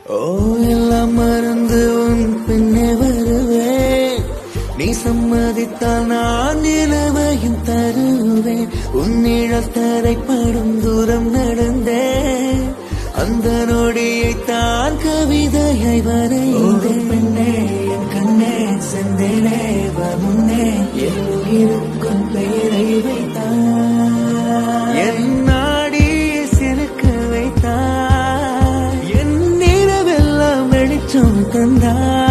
ஓ எல்லாம் மறந்து உன் பின்னே வருவேன் நீ சம்மதித்தால் நான் நிலவையும் தருவேன் உன் நிழல் தரைப்படும் தூரம் நடந்தேன் அந்த நொடியை தான் கவிதையை வரைந்தேன் பெண்ணே என் கண்ணே செந்தேனே வா முன்னே என் உயிருக்கும் பெயரை வைத்தான் என் நாடியை சிலுக்க வைத்தாய் என் நிலவெல்லாம் வெளிச்சம் தந்தாய்